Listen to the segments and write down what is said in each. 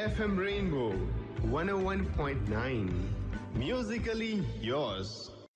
FM Rainbow 101.9. Musically yours.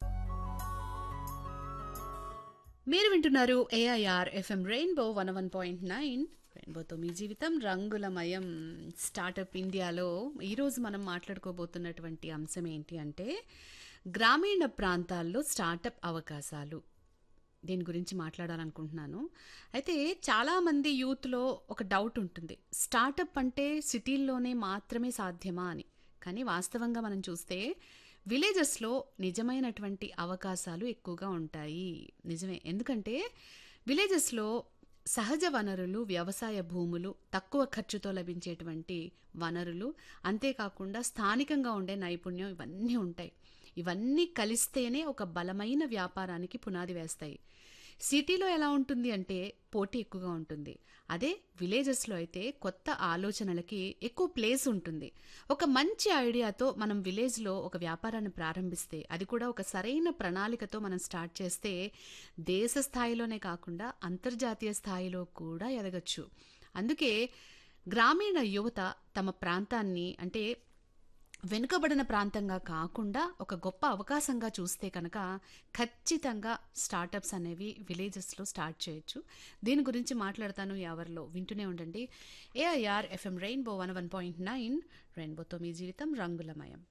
మీరు వింటున్నారు AIR FM rainbow one one point nine రెయిన్బోతో మీ జీవితం రంగులమయం స్టార్టప్ ఇండియాలో ఈరోజు మనం మాట్లాడుకోబోతున్నటువంటి అంశం ఏంటి అంటే గ్రామీణ ప్రాంతాల్లో స్టార్టప్ అవకాశాలు దీని గురించి మాట్లాడాలనుకుంటున్నాను అయితే చాలామంది యూత్లో ఒక డౌట్ ఉంటుంది స్టార్టప్ అంటే సిటీల్లోనే మాత్రమే సాధ్యమా అని కానీ వాస్తవంగా మనం చూస్తే విలేజెస్లో నిజమైనటువంటి అవకాశాలు ఎక్కువగా ఉంటాయి నిజమే ఎందుకంటే విలేజెస్లో సహజ వనరులు వ్యవసాయ భూములు తక్కువ ఖర్చుతో లభించేటువంటి వనరులు అంతేకాకుండా స్థానికంగా ఉండే నైపుణ్యం ఇవన్నీ ఉంటాయి ఇవన్నీ కలిస్తేనే ఒక బలమైన వ్యాపారానికి పునాది వేస్తాయి సిటీలో ఎలా ఉంటుంది అంటే పోటీ ఎక్కువగా ఉంటుంది అదే విలేజెస్లో అయితే కొత్త ఆలోచనలకి ఎక్కువ ప్లేస్ ఉంటుంది ఒక మంచి ఐడియాతో మనం విలేజ్లో ఒక వ్యాపారాన్ని ప్రారంభిస్తే అది కూడా ఒక సరైన ప్రణాళికతో మనం స్టార్ట్ చేస్తే దేశ స్థాయిలోనే కాకుండా అంతర్జాతీయ స్థాయిలో కూడా ఎదగచ్చు అందుకే గ్రామీణ యువత తమ ప్రాంతాన్ని అంటే వెనుకబడిన ప్రాంతంగా కాకుండా ఒక గొప్ప అవకాశంగా చూస్తే కనుక ఖచ్చితంగా స్టార్టప్స్ అనేవి విలేజెస్లో స్టార్ట్ చేయొచ్చు దీని గురించి మాట్లాడతాను ఎవరిలో వింటూనే ఉండండి AIR FM rainbow one one point nine రెయిన్బోతో మీ జీవితం రంగులమయం